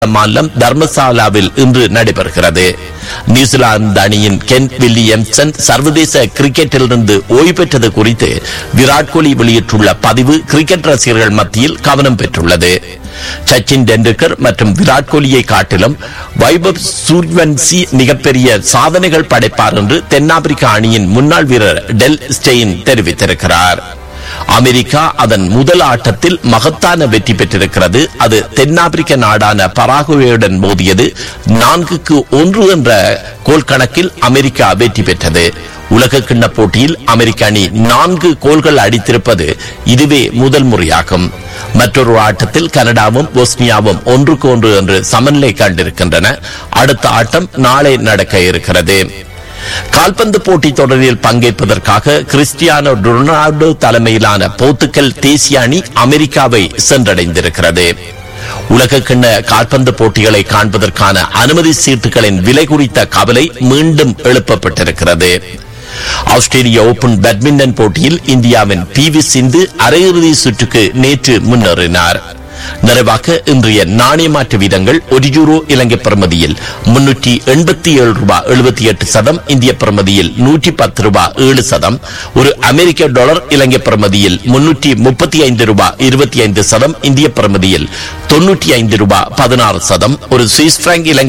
மாநிலம் தர்மசாலாவில் இன்று நடைபெறுகிறது நியூசிலாந்து அணியின் கென் வில்லியம்சன் சர்வதேச கிரிக்கெட்டிலிருந்து ஓய்வு பெற்றது குறித்து விராட் கோலி வெளியிட்டுள்ள பதிவு கிரிக்கெட் ரசிகர்கள் மத்தியில் கவனம் பெற்றுள்ளது சச்சின் டெண்டுல்கர் மற்றும் விராட் கோலியை காட்டிலும் வைபவ் சூர்வன்சி மிகப்பெரிய சாதனைகள் படைப்பார் என்று தென்னாப்பிரிக்க அணியின் முன்னாள் வீரர் டெல் ஸ்டெயின் தெரிவித்திருக்கிறார் அமெரிக்கா அதன் முதல் ஆட்டத்தில் மகத்தான வெற்றி பெற்றிருக்கிறது அது தென்னாப்பிரிக்க நாடான பராகுவேயுடன் மோதியது நான்குக்கு ஒன்று என்ற கோல் கணக்கில் அமெரிக்கா வெற்றி பெற்றது உலக கிண்ண போட்டியில் அமெரிக்க அணி நான்கு கோல்கள் அடித்திருப்பது இதுவே முதல் முறையாகும் மற்றொரு ஆட்டத்தில் கனடாவும் போஸ்னியாவும் ஒன்றுக்கு ஒன்று என்று சமநிலை கண்டிருக்கின்றன அடுத்த ஆட்டம் நாளை நடக்க இருக்கிறது கால்பந்து போட்டி தொடரில் பங்கேற்பதற்காக கிறிஸ்டியானோ ரொனால்டோ தலைமையிலான போர்த்துக்கல் தேசிய அணி அமெரிக்காவை சென்றடைந்திருக்கிறது உலக கிண்ண கால்பந்து போட்டிகளை காண்பதற்கான அனுமதி சீட்டுகளின் விலை குறித்த கவலை மீண்டும் எழுப்பப்பட்டிருக்கிறது ஆஸ்திரேலிய ஓபன் பேட்மிண்டன் போட்டியில் இந்தியாவின் பி வி சிந்து அரையிறுதி சுற்றுக்கு நேற்று முன்னேறினார் நிறைவாக இன்றைய நாணய மாற்று வீதங்கள் ஒரு யூரோ இலங்கை பிரமதியில் முன்னூற்றி எண்பத்தி ஏழு ரூபாய் எழுபத்தி எட்டு சதம் இந்திய பிரமதியில் நூற்றி பத்து ரூபாய் ஏழு சதம் ஒரு அமெரிக்க டாலர் இலங்கை பிரமதியில் முன்னூற்றி முப்பத்தி ஐந்து ரூபாய் இருபத்தி ஐந்து சதம் இந்திய பிரமதியில் தொன்னூற்றி ஐந்து ரூபாய் பதினாறு சதம் ஒரு சுவிஸ் பிராங்க் இலங்கை